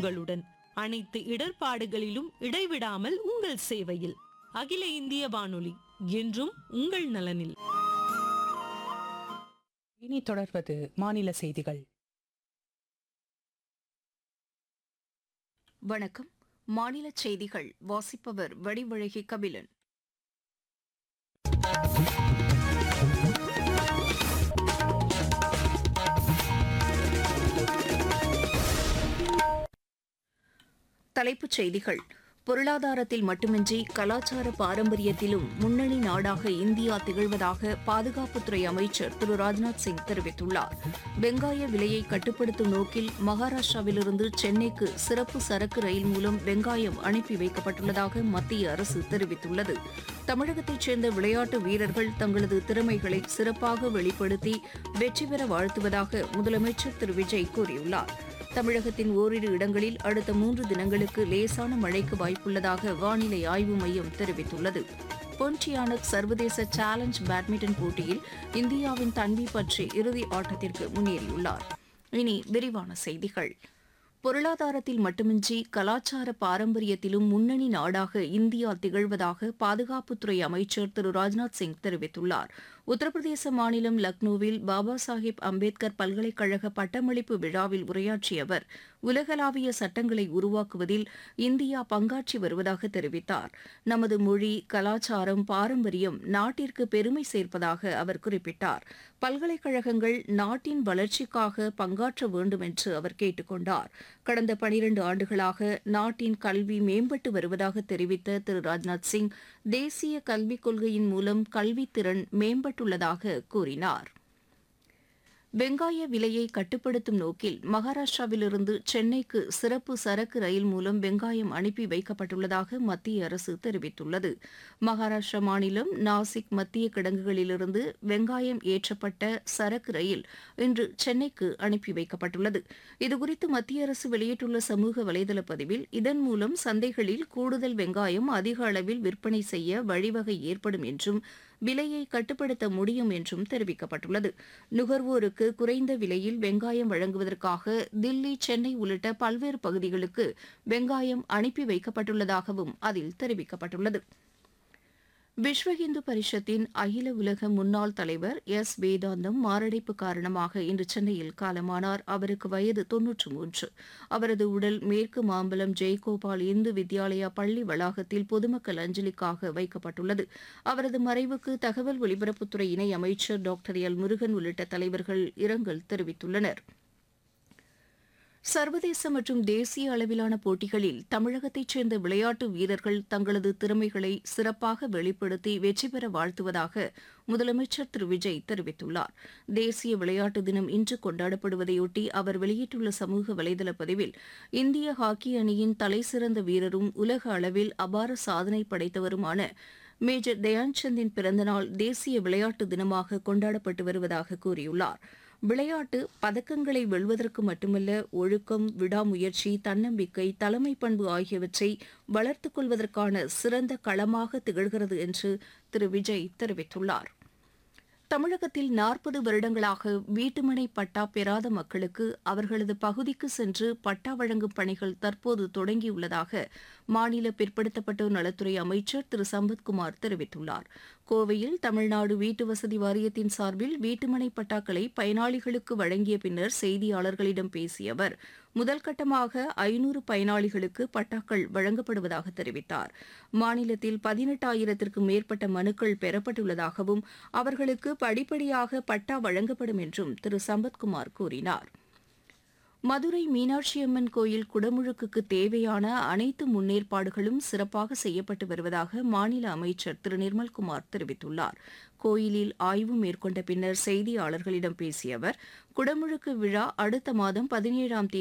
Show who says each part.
Speaker 1: உங்களுடன் அனைத்து இடர்பாடுகளிலும் இடைவிடாமல் உங்கள் சேவையில் அகில இந்திய வானொலி என்றும் உங்கள் நலனில்
Speaker 2: இனி தொடர்வது மாநில செய்திகள்
Speaker 3: வணக்கம் மாநில செய்திகள் வாசிப்பவர் வடிவழகி கபிலன் தலைப்புச் செய்திகள் பொருளாதாரத்தில் மட்டுமின்றி கலாச்சார பாரம்பரியத்திலும் முன்னணி நாடாக இந்தியா திகழ்வதாக பாதுகாப்புத்துறை அமைச்சர் திரு ராஜ்நாத் சிங் தெரிவித்துள்ளார் வெங்காய விலையை கட்டுப்படுத்தும் நோக்கில் மகாராஷ்டிராவிலிருந்து சென்னைக்கு சிறப்பு சரக்கு ரயில் மூலம் வெங்காயம் அனுப்பி வைக்கப்பட்டுள்ளதாக மத்திய அரசு தெரிவித்துள்ளது தமிழகத்தைச் சேர்ந்த விளையாட்டு வீரர்கள் தங்களது திறமைகளை சிறப்பாக வெளிப்படுத்தி வெற்றி பெற வாழ்த்துவதாக முதலமைச்சர் திரு விஜய் கூறியுள்ளார் தமிழகத்தின் ஓரிரு இடங்களில் அடுத்த மூன்று தினங்களுக்கு லேசான மழைக்கு வாய்ப்புள்ளதாக வானிலை ஆய்வு மையம் தெரிவித்துள்ளது பொன்டியானக் சர்வதேச சேலஞ்ச் பேட்மிண்டன் போட்டியில் இந்தியாவின் தன்வி பற்றி இறுதி ஆட்டத்திற்கு முன்னேறியுள்ளார் இனி விரிவான செய்திகள் பொருளாதாரத்தில் மட்டுமின்றி கலாச்சார பாரம்பரியத்திலும் முன்னணி நாடாக இந்தியா திகழ்வதாக பாதுகாப்புத்துறை அமைச்சர் திரு ராஜ்நாத் சிங் தெரிவித்துள்ளார் உத்தரப்பிரதேச மாநிலம் லக்னோவில் பாபா சாஹேப் அம்பேத்கர் பல்கலைக்கழக பட்டமளிப்பு விழாவில் உரையாற்றிய அவர் உலகளாவிய சட்டங்களை உருவாக்குவதில் இந்தியா பங்காற்றி வருவதாக தெரிவித்தார் நமது மொழி கலாச்சாரம் பாரம்பரியம் நாட்டிற்கு பெருமை சேர்ப்பதாக அவர் குறிப்பிட்டார் பல்கலைக்கழகங்கள் நாட்டின் வளர்ச்சிக்காக பங்காற்ற வேண்டும் என்று அவர் கேட்டுக் கொண்டார் கடந்த பனிரண்டு ஆண்டுகளாக நாட்டின் கல்வி மேம்பட்டு வருவதாக தெரிவித்த திரு ராஜ்நாத் சிங் தேசிய கல்விக் கொள்கையின் மூலம் கல்வித்திறன் மேம்பட்டுள்ளதாக கூறினார் வெங்காய விலையை கட்டுப்படுத்தும் நோக்கில் மகாராஷ்டிராவிலிருந்து சென்னைக்கு சிறப்பு சரக்கு ரயில் மூலம் வெங்காயம் அனுப்பி வைக்கப்பட்டுள்ளதாக மத்திய அரசு தெரிவித்துள்ளது மகாராஷ்டிரா மாநிலம் நாசிக் மத்திய கிடங்குகளிலிருந்து வெங்காயம் ஏற்றப்பட்ட சரக்கு ரயில் இன்று சென்னைக்கு அனுப்பி வைக்கப்பட்டுள்ளது இதுகுறித்து மத்திய அரசு வெளியிட்டுள்ள சமூக வலைதள பதிவில் இதன் மூலம் சந்தைகளில் கூடுதல் வெங்காயம் அதிக அளவில் விற்பனை செய்ய வழிவகை ஏற்படும் என்றும் விலையை கட்டுப்படுத்த முடியும் என்றும் தெரிவிக்கப்பட்டுள்ளது நுகர்வோருக்கு குறைந்த விலையில் வெங்காயம் வழங்குவதற்காக தில்லி சென்னை உள்ளிட்ட பல்வேறு பகுதிகளுக்கு வெங்காயம் அனுப்பி வைக்கப்பட்டுள்ளதாகவும் அதில் தெரிவிக்கப்பட்டுள்ளது விஸ்வ இந்து பரிஷத்தின் அகில உலக முன்னாள் தலைவர் எஸ் வேதாந்தம் மாரடைப்பு காரணமாக இன்று சென்னையில் காலமானார் அவருக்கு வயது தொன்னூற்று மூன்று அவரது உடல் மேற்கு மாம்பலம் ஜெயகோபால் இந்து வித்யாலயா பள்ளி வளாகத்தில் பொதுமக்கள் அஞ்சலிக்காக வைக்கப்பட்டுள்ளது அவரது மறைவுக்கு தகவல் ஒலிபரப்புத்துறை இணை அமைச்சர் டாக்டர் எல் முருகன் உள்ளிட்ட தலைவர்கள் இரங்கல் தெரிவித்துள்ளனர் சர்வதேச மற்றும் தேசிய அளவிலான போட்டிகளில் தமிழகத்தைச் சேர்ந்த விளையாட்டு வீரர்கள் தங்களது திறமைகளை சிறப்பாக வெளிப்படுத்தி வெற்றி பெற வாழ்த்துவதாக முதலமைச்சர் திரு விஜய் தெரிவித்துள்ளார் தேசிய விளையாட்டு தினம் இன்று கொண்டாடப்படுவதையொட்டி அவர் வெளியிட்டுள்ள சமூக வலைதள பதிவில் இந்திய ஹாக்கி அணியின் தலைசிறந்த வீரரும் உலக அளவில் அபார சாதனை படைத்தவருமான மேஜர் தயான்சந்தின் பிறந்தநாள் தேசிய விளையாட்டு தினமாக கொண்டாடப்பட்டு வருவதாக கூறியுள்ளார் விளையாட்டு பதக்கங்களை வெல்வதற்கு மட்டுமல்ல ஒழுக்கம் விடாமுயற்சி தன்னம்பிக்கை தலைமை பண்பு ஆகியவற்றை வளர்த்துக் கொள்வதற்கான சிறந்த களமாக திகழ்கிறது என்று திரு விஜய் தெரிவித்துள்ளார் தமிழகத்தில் நாற்பது வருடங்களாக வீட்டுமனை பட்டா பெறாத மக்களுக்கு அவர்களது பகுதிக்கு சென்று பட்டா வழங்கும் பணிகள் தற்போது தொடங்கியுள்ளதாக மாநில பிற்படுத்தப்பட்டோர் நலத்துறை அமைச்சர் திரு சம்பத்குமார் தெரிவித்துள்ளார் கோவையில் தமிழ்நாடு வீட்டு வசதி வாரியத்தின் சார்பில் வீட்டுமனை பட்டாக்களை பயனாளிகளுக்கு வழங்கிய பின்னர் செய்தியாளர்களிடம் பேசிய அவர் முதல் கட்டமாக ஐநூறு பயனாளிகளுக்கு பட்டாக்கள் வழங்கப்படுவதாக தெரிவித்தார் மாநிலத்தில் பதினெட்டாயிரத்திற்கும் மேற்பட்ட மனுக்கள் பெறப்பட்டுள்ளதாகவும் அவர்களுக்கு படிப்படியாக பட்டா வழங்கப்படும் என்றும் திரு சம்பத்குமார் கூறினார் மதுரை மீனாட்சியம்மன் கோயில் குடமுழுக்குக்கு தேவையான அனைத்து முன்னேற்பாடுகளும் சிறப்பாக செய்யப்பட்டு வருவதாக மாநில அமைச்சர் திரு நிர்மல்குமார் தெரிவித்துள்ளார் கோயிலில் ஆய்வு மேற்கொண்ட பின்னர் செய்தியாளர்களிடம் பேசிய அவர் குடமுழுக்கு விழா அடுத்த மாதம் பதினேழாம் தேதி